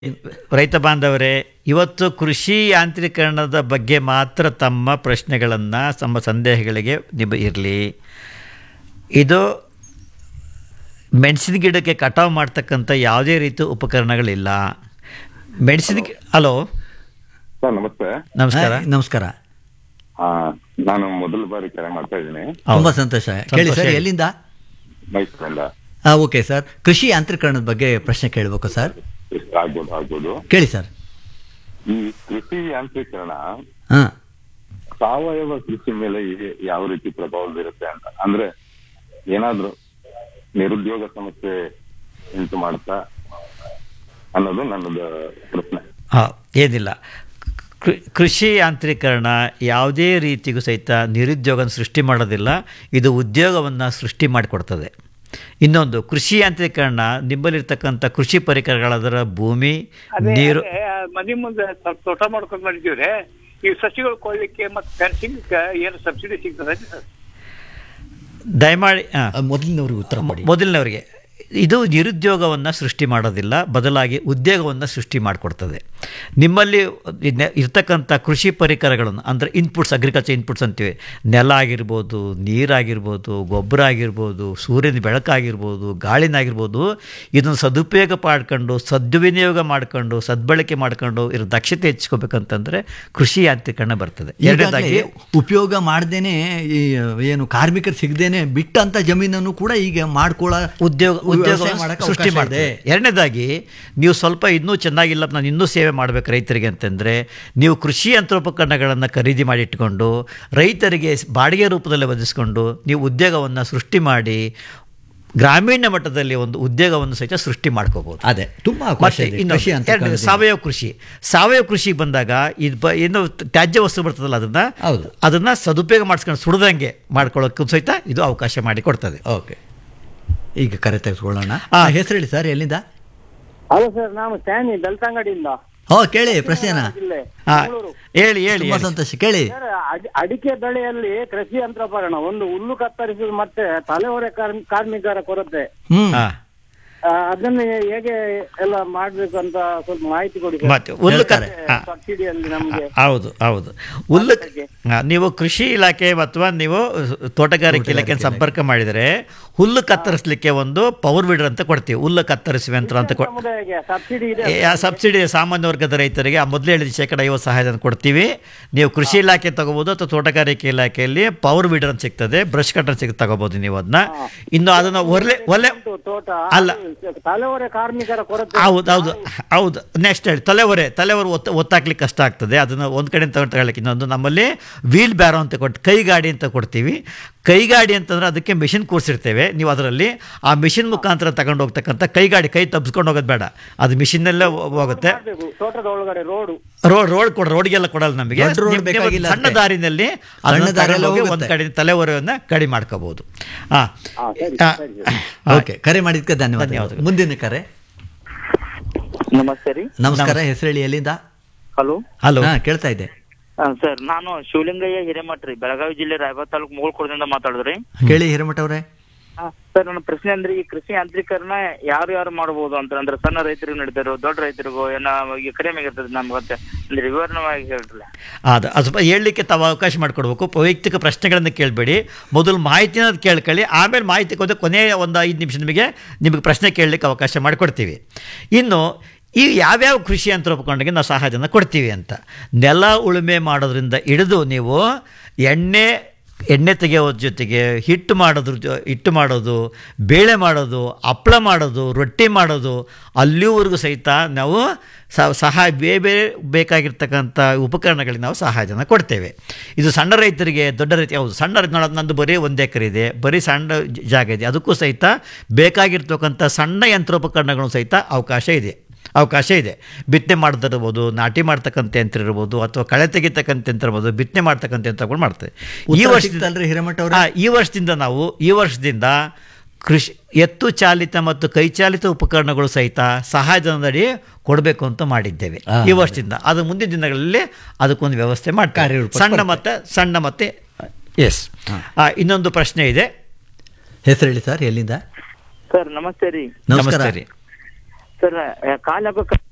ರೈತ ಬಾಂಧವರೇ ಇವತ್ತು ಕೃಷಿ ಯಾಂತ್ರೀಕರಣದ ಬಗ್ಗೆ ಮಾತ್ರ ತಮ್ಮ ಪ್ರಶ್ನೆಗಳನ್ನು ತಮ್ಮ ಸಂದೇಹಗಳಿಗೆ ನಿಬ ಇರಲಿ ಇದು ಮೆಣಸಿನ ಗಿಡಕ್ಕೆ ಕಟಾವು ಮಾಡ್ತಕ್ಕಂಥ ಯಾವುದೇ ರೀತಿ ಉಪಕರಣಗಳಿಲ್ಲ ಮೆಣಸಿನ ಗಿ- ಹಲೋ ಸರ್ ನಮಸ್ತೆ ನಮಸ್ಕಾರ ಹಾಯ್, ನಮಸ್ಕಾರ ಆ, ನಾನು ಮೊದಲ ಬಾರಿ ಕರೆ ಮಾಡ್ತಾ ಇದ್ದೀನಿ ತುಂಬಾ ಸಂತೋಷ ಕೇಳಿ ಸಂತೋಷ ಸರ್ ಹೇಳಿ. ಎಲ್ಲಿಂದ ಮೈಸೂರಿಂದ ಓಕೆ ಸರ್ ಕೃಷಿ ಯಾಂತ್ರೀಕರಣದ ಬಗ್ಗೆ ಪ್ರಶ್ನೆ ಕೇಳಬೇಕು ಸರ್ ಆಗ್ಬೋದು ಆಗ್ಬೋದು ಕೇಳಿ ಸರ್ ಈ ಕೃಷಿ ಯಾಂತ್ರೀಕರಣ ಹಾಂ ಸಾವಯವ ಕೃಷಿ ಮೇಲೆ ಈ- ಯಾವ ರೀತಿ ಪ್ರಭಾವ ಬೀರುತ್ತೆ ಅಂತ ಅಂದ್ರೆ ಏನಾದ್ರೂ ನಿರುದ್ಯೋಗ ಸಮಸ್ಯೆ ಉಂಟು ಮಾಡುತ್ತಾ ಅನ್ನೋದು ನನ್ನದು ಪ್ರಶ್ನೆ ಹಾಂ ಏನಿಲ್ಲ ಕೃ- ಕೃಷಿ ಯಾಂತ್ರೀಕರಣ ಯಾವುದೇ ರೀತಿಗೂ ಸಹಿತ ನಿರುದ್ಯೋಗ ಸೃಷ್ಟಿ ಮಾಡೋದಿಲ್ಲ ಇದು ಉದ್ಯೋಗವನ್ನು ಸೃಷ್ಟಿ ಮಾಡಿಕೊಡ್ತದೆ ಇನ್ನೊಂದು ಕೃಷಿ ಯಾಂತ್ರೀಕರಣ ನಿಮ್ಮಲ್ಲಿರ್ತಕ್ಕಂಥ ಕೃಷಿ ಪರಿಕರಗಳದರ ಭೂಮಿ ಅದೇ ನೀರು ಅದೇ, ಮನೆ ಮುಂದೆ ಸ್ವಲ್ಪ ತೋಟ ಮಾಡ್ಕೊಂಡು ಮಾಡಿದ್ದೀವ್ರಿ ಈ ಸಸಿಗಳು ಕೊಡ್ಲಿಕ್ಕೆ ಮತ್ತೆ ಫೆನ್ಸಿಂಗ್ ಏನು ಸಬ್ಸಿಡಿ ಸಿಗ್ತದೆ ದಯಮಾಡಿ ಹಾಂ ಮೊದಲಿನವ್ರಿಗೆ ಉತ್ತರ ಕೊಡಿ ಮೊದಲನವರಿಗೆ ಇದು ನಿರುದ್ಯೋಗವನ್ನು ಸೃಷ್ಟಿ ಮಾಡೋದಿಲ್ಲ ಬದಲಾಗಿ ಉದ್ಯೋಗವನ್ನು ಸೃಷ್ಟಿ ಮಾಡಿಕೊಡ್ತದೆ ನಿಮ್ಮಲ್ಲಿ ಇದ್ನ- ಇರ್ತಕ್ಕಂಥ ಕೃಷಿ ಪರಿಕರಗಳನ್ನು ಅಂದರೆ ಇನ್ಪುಟ್ಸ್ ಅಗ್ರಿಕಲ್ಚರ್ ಇನ್ಪುಟ್ಸ್ ಅಂತೀವಿ ನೆಲ ಆಗಿರ್ಬೋದು ನೀರಾಗಿರ್ಬೋದು ಗೊಬ್ಬರ ಆಗಿರ್ಬೋದು ಸೂರ್ಯನ ಬೆಳಕಾಗಿರ್ಬೋದು ಗಾಳಿನಾಗಿರ್ಬೋದು ಇದನ್ನು ಸದುಪಯೋಗ ಮಾಡ್ಕೊಂಡು ಸದ್ವಿನಿಯೋಗ ಮಾಡ್ಕೊಂಡು ಸದ್ಬಳಕೆ ಮಾಡ್ಕೊಂಡು ಇರೋ ದಕ್ಷತೆ ಹೆಚ್ಚಿಸ್ಕೋಬೇಕಂತಂದರೆ ಕೃಷಿ ಯಾಂತ್ರೀಕರಣ ಬರ್ತದೆ ಎರಡನೇದಾಗಿ ಈಗಾಗ್ಲೇ ಉಪಯೋಗ ಮಾಡ್ದೇನೆ ಈ ಏನು ಕಾರ್ಮಿಕರು ಸಿಗದೇನೆ ಬಿಟ್ಟಂತ ಜಮೀನನ್ನು ಕೂಡ ಈಗ ಮಾಡ್ಕೊಳ್ಳೋ ಉದ್ಯೋಗ ವ್ಯವಸಾಯ ಉದ್ಯೋಗ ಮಾಡಕ್ಕೆ ಸೃಷ್ಟಿ ಅವಕಾಶ ಮಾಡಿದೆ ಇದೆ. ಎರಡನೇದಾಗಿ ನೀವು ಸ್ವಲ್ಪ ಇನ್ನೂ ಚೆನ್ನಾಗಿಲ್ಲ ನಾನು ಇನ್ನೂ ಸೇವೆ ಮಾಡಬೇಕು ರೈತರಿಗೆ ಅಂತಂದರೆ ನೀವು ಕೃಷಿ ಯಂತ್ರೋಪಕರಣಗಳನ್ನು ಖರೀದಿ ಮಾಡಿ ಇಟ್ಕೊಂಡು ರೈತರಿಗೆ ಬಾಡಿಗೆ ರೂಪದಲ್ಲಿ ಒದಗಿಸ್ಕೊಂಡು ನೀವು ಉದ್ಯೋಗವನ್ನು ಸೃಷ್ಟಿ ಮಾಡಿ ಗ್ರಾಮೀಣ ಮಟ್ಟದಲ್ಲಿ ಒಂದು ಉದ್ಯೋಗವನ್ನು ಸಹಿತ ಸೃಷ್ಟಿ ಮಾಡ್ಕೋಬಹುದು ಅದೇ ತುಂಬಾ ಅವಕಾಶ ಮತ್ತೆ ಇದೆ ಇನ್ನೊಂದು, ಕೃಷಿ ಎರಡನೇದು ಯಾಂತ್ರೀಕರಣದಿಂದ. ಸಾವಯವ ಕೃಷಿ ಸಾವಯವ ಕೃಷಿ ಬಂದಾಗ ಇದು ಬ ಏನು ತ್ಯಾಜ್ಯ ವಸ್ತು ಬರ್ತದಲ್ಲ ಅದನ್ನ ಹೌದು. ಅದನ್ನ ಸದುಪಯೋಗ ಮಾಡಿಸ್ಕೊಂಡು ಸುಡದಂಗೆ ಮಾಡ್ಕೊಳ್ಳೋಕ್ಕೂ ಸಹಿತ ಇದು ಅವಕಾಶ ಮಾಡಿ ಕೊಡ್ತದೆ ಓಕೆ ಈಗ ಕರೆ ತೆಗೆದುಕೊಳ್ಳೋಣ ಆ. ಹೆಸರು ಹೇಳಿ ಸರ್ ಎಲ್ಲಿಂದ ಹಲೋ ಸರ್ ನಾನು ಸ್ಟ್ಯಾನಿ ಬೆಳ್ತಂಗಡಿಯಿಂದ ಹೋ ಕೇಳಿ ಪ್ರಶ್ನೆನಾ ಜಿಲ್ಲೆ ಹಾ ಮಂಗಳೂರು. ಹೇಳಿ ಹೇಳಿ ತುಂಬಾ ಹೇಳಿ. ಸಂತೋಷ ಕೇಳಿ ಸರ್ ಅಡಿ- ಅಡಿಕೆ ಬೆಳೆಯಲ್ಲಿ ಕೃಷಿ ಯಂತ್ರೋಪಕರಣ ಒಂದು ಹುಲ್ಲು ಕತ್ತರಿಸುವುದು ಮತ್ತೆ ತಲೆಹೊರೆ ಕಾರ್ಮ್- ಕಾರ್ಮಿಕರ ಕೊರತೆ ಹ್ಮ್ ಹಾ ಆ, ಅದನ್ನು ಹೇಗೆ ಎಲ್ಲ ಮಾಡ್ಬೇಕು ಅಂತ ಸ್ವಲ್ಪ ಮಾಹಿತಿ ಕೊಡಿ ಸರ್. ಮತ್ತೆ ಹುಲ್ಲು ಕತ್ ಹೇಳ್ತಾರೆ. ಹಾ, ಸಬ್ಸಿಡಿಯಲ್ಲಿ ನಮ್ಗೆ ಹೌದು ಹೌದು ಹುಲ್ಲು ಹಾ, ನೀವು ಕೃಷಿ ಇಲಾಖೆ ಅಥವಾ ನೀವು ತೋಟಗಾರಿಕೆ ಇಲಾಖೆ ಸಂಪರ್ಕ ಮಾಡಿದರೆ ಹುಲ್ಲು ಕತ್ತರಿಸಲಿಕ್ಕೆ ಒಂದು ಪವರ್ ವೀಡರ್ ಅಂತ ಕೊಡ್ತೀವಿ ಹುಲ್ಲು ಕತ್ತರಿಸುವ ಯಂತ್ರ ಅಂತ ಕೊಡ್ ಸಮುದಾಯಕ್ಕೆ ಸಬ್ಸಿಡಿ ಇದೆ ಏ, ಆ ಸಬ್ಸಿಡಿ ಸಾಮಾನ್ಯ ವರ್ಗದ ರೈತರಿಗೆ ಆ ಮೊದಲೇ ಹೇಳಿದ ಶೇಕಡ ಐವತ್ತು ಸಹಾಯಧನ ಕೊಡ್ತೀವಿ ನೀವು ಕೃಷಿ ಇಲಾಖೆ ತಗೋಬೋದು ಅಥವಾ ತೋಟಗಾರಿಕೆ ಇಲಾಖೆಯಲ್ಲಿ ಪವರ್ ವೀಡರ್ ಅಂತ ಸಿಗ್ತದೆ ಬ್ರಷ್ ಕಟರ್ ಸಿಗ್ ತಗೋಬೋದು ನೀವು ಅದನ್ನ ಇನ್ನು ಅದನ್ನು ಒಲೆ ಒಲೆ ಉಂಟು ತೋಟ ಅಲ್ಲ. ತಲೆಹೊರೆ ಕಾರ್ಮಿಕರ ಕೊರತೆ ಹೌದು ಹೌದು ಹೌದು ನೆಕ್ಸ್ಟ್ ಹೇಳಿ ತಲೆವರೆ ತಲೆವರೆ ಒತ್ತ ಒತ್ತಾಕ್ಲಿಕ್ಕೆ ಕಷ್ಟ ಆಗ್ತದೆ ಅದನ್ನು ಒಂದು ಕಡೆ ತಗೊಂಡು ತಗೊಳ್ಳಿಕ್ಕೆ ಇನ್ನೊಂದು ನಮ್ಮಲ್ಲಿ ವೀಲ್ ಬ್ಯಾರೋ ಅಂತ ಕೊಟ್ಟು ಕೈಗಾಡಿ ಅಂತ ಕೊಡ್ತೀವಿ ಕೈಗಾಡಿ ಅಂತಂದ್ರೆ ಅದಕ್ಕೆ ಮಿಷಿನ್ ಕೂರಿಸಿರ್ತೇವೆ ನೀವು ಅದರಲ್ಲಿ ಆ ಮಿಷಿನ್ ಮುಖಾಂತರ ತಗೊಂಡು ಹೋಗ್ತಕ್ಕಂಥ ಕೈಗಾಡಿ ಕೈ ತಬ್ಸ್ಕೊಂಡು ಹೋಗೋದು ಬೇಡ ಅದು ಮಿಷಿನ್ನಲ್ಲೇ ಹೋಗುತ್ತೆ ಮಾಡ್ಬೇಕು ತೋಟದ ಒಳಗಡೆ ರೋಡು ರೋಡ್ ರೋಡ್ ಕೊಡ ರೋಡ್ಗೆಲ್ಲ ಕೊಡಲ್ಲ ನಮಗೆ ದೊಡ್ಡ road ನಿಮ್- ನಿಮ್ಮ ಬೇಕಾಗಿಲ್ಲ ಸಣ್ಣ ಅದಕ್ಕೆ. ದಾರಿನಲ್ಲಿ ಸಣ್ಣ ಅದನ್ನ ದಾರಿಯಲ್ಲಿ ತಗೊಂಡು ಹೋಗಿ ಒಂದು ಹೋಗುತ್ತೆ. ಕಡೆ ತಲೆವರೆಯನ್ನು ಕಡಿಮೆ ಮಾಡ್ಕೋಬಹುದು ಹಾಂ ಹಾ, ಸರಿ, ಸರಿ, ಸರಿ. ಓಕೆ ಕರೆ ಮಾಡಿದ್ಕೆ ಧನ್ಯವಾದ ಧನ್ಯವಾದಗಳು. ಮುಂದಿನ ಕರೆ ನಮಸ್ತೆ ರೀ ನಮಸ್ಕಾರ ಹೆಸರು ಹೇಳಿ ಎಲ್ಲಿಂದ ಹಲೋ ಹಲೋ ಹಾ ಕೇಳ್ತಾ ಇದ್ದೆ ಸರ್ ನಾನು ಶಿವಲಿಂಗಯ್ಯ ಹಿರೇಮಠ್ ರೀ ಬೆಳಗಾವಿ ಜಿಲ್ಲೆ ರಾಯಬಾಗ್ ತಾಲೂಕು ಮೂಳ್ಕೋಡದಿಂದ ಮಾತಾಡಿದ್ರಿ ಕೇಳಿ ಹಿರೇಮಠ ಅವರೇ ಸರ್ ನನ್ನ ಪ್ರಶ್ನೆ ಅಂದ್ರೆ ಈ ಕೃಷಿ ಯಾಂತ್ರೀಕರಣ ಯಾರು ಯಾರು ಮಾಡಬಹುದು ಅಂತ ಅಂದ್ರೆ ಸಣ್ಣ ರೈತರಿಗೂ ನಡೀತಾರೋ ದೊಡ್ಡ ರೈತರಿಗೂ ಏನ ಈಗ ಕಡಿಮೆ ಆಗಿರ್ತದೆ ನಮ್ಗಂತೆ ಅಂದ್ರೆ ವಿವರಣವಾಗಿ ಹೇಳ್ರಲ್ಲ ಅದು ಅದು ಸ್ವಲ್ಪ ಹೇಳಲಿಕ್ಕೆ ತಾವು ಅವಕಾಶ ಮಾಡಿಕೊಡ್ಬೇಕು ವೈಯಕ್ತಿಕ ಪ್ರಶ್ನೆಗಳನ್ನು ಕೇಳಬೇಡಿ ಮೊದಲು ಮಾಹಿತಿನ ಕೇಳ್ಕೊಳ್ಳಿ ಆಮೇಲೆ ಮಾಹಿತಿ ಕೊಂದು ಕೊನೆಯ ಒಂದು ಐದು ನಿಮಿಷ ನಿಮಗೆ ನಿಮಗೆ ಪ್ರಶ್ನೆ ಕೇಳಲಿಕ್ಕೆ ಅವಕಾಶ ಮಾಡಿಕೊಡ್ತೀವಿ ಇನ್ನು ಈ ಯಾವ್ಯಾವ ಕೃಷಿ ಯಂತ್ರೋಪಕರಣಕ್ಕೆ ನಾವು ಸಹಾಯಧನ ಕೊಡ್ತೀವಿ ಅಂತ ನೆಲ ಉಳುಮೆ ಮಾಡೋದ್ರಿಂದ ಹಿಡಿದು ನೀವು ಎಣ್ಣೆ ಎಣ್ಣೆ ತೆಗೆಯೋದ್ರ ಜೊತೆಗೆ ಹಿಟ್ಟು ಮಾಡೋದ್ರ ಜೊ ಹಿಟ್ಟು ಮಾಡೋದು ಬೇಳೆ ಮಾಡೋದು ಹಪ್ಪಳ ಮಾಡೋದು ರೊಟ್ಟಿ ಮಾಡೋದು ಅಲ್ಲಿವರೆಗೂ ಸಹಿತ ನಾವು ಸ- ಸಹಾಯ ಬೇರೆ ಬೇರೆ ಬೇಕಾಗಿರ್ತಕ್ಕಂಥ ಉಪಕರಣಗಳಿಗೆ ನಾವು ಸಹಾಯಧನ ಕೊಡ್ತೇವೆ ಇದು ಸಣ್ಣ ರೈತರಿಗೆ ದೊಡ್ಡ ರೈತ ಹೌದು ಸಣ್ಣ ರೈತ ನೋಡೋದು ನಂದು ಬರೀ ಒಂದು ಎಕರೆ ಇದೆ ಬರೀ ಸಣ್ಣ ಜ- ಜಾಗ ಇದೆ ಅದಕ್ಕೂ ಸಹಿತ ಬೇಕಾಗಿರ್ತಕ್ಕಂಥ ಸಣ್ಣ ಯಂತ್ರೋಪಕರಣಗಳು ಸಹಿತ ಅವಕಾಶ ಇದೆ ಅವಕಾಶ ಇದೆ ಬಿತ್ತನೆ ಮಾಡೋದಿರ್ಬೋದು ನಾಟಿ ಮಾಡ್ತಕ್ಕಂಥ ಯಂತ್ರ ಇರ್ಬೋದು ಅಥವಾ ಕಳೆ ತೆಗಿತಕ್ಕಂಥ ಯಂತ್ರ ಇರ್ಬೋದು ಬಿತ್ತನೆ ಮಾಡ್ತಕ್ಕಂಥ ಯಂತ್ರಗಳು ಮಾಡ್ತೇವೆ ಈ ಉತ್ತರ ವರ್ಷದಿಂದ ಸಿಕ್ತಲ್ರಿ ಹಿರೇಮಠ ಅವರೇ? ಆ, ಈ ವರ್ಷದಿಂದ ನಾವು ಈ ವರ್ಷದಿಂದ ಕೃಷಿ ಎತ್ತು ಚಾಲಿತ ಮತ್ತು ಕೈಚಾಲಿತ ಉಪಕರಣಗಳು ಸಹಿತ ಸಹಾಯಧನದಡಿ ಕೊಡಬೇಕು ಅಂತ ಮಾಡಿದ್ದೇವೆ ಆ, ಈ ವರ್ಷದಿಂದ ಅದು ಮುಂದಿನ ದಿನಗಳಲ್ಲಿ ಅದಕ್ಕೊಂದು ವ್ಯವಸ್ಥೆ ಮಾಡ್ತಾರೆ ಕಾರ್ಯರೂಪಕ್ಕೆ ಸಣ್ಣ ಬರ್ತದೆ. ಮತ್ತೆ ಸಣ್ಣ ಮತ್ತೆ ಎಸ್ ಇನ್ನೊಂದು ಪ್ರಶ್ನೆ ಇದೆ ಹೆಸರು ಹೇಳಿ ಸರ್ ಎಲ್ಲಿಂದ ಸರ್ ನಮಸ್ತೆ ರೀ ನಮಸ್ಕಾರ ನಮಸ್ತೆ ರೀ ಸರ್ ಕಾಲ್ ಹಾಕೋ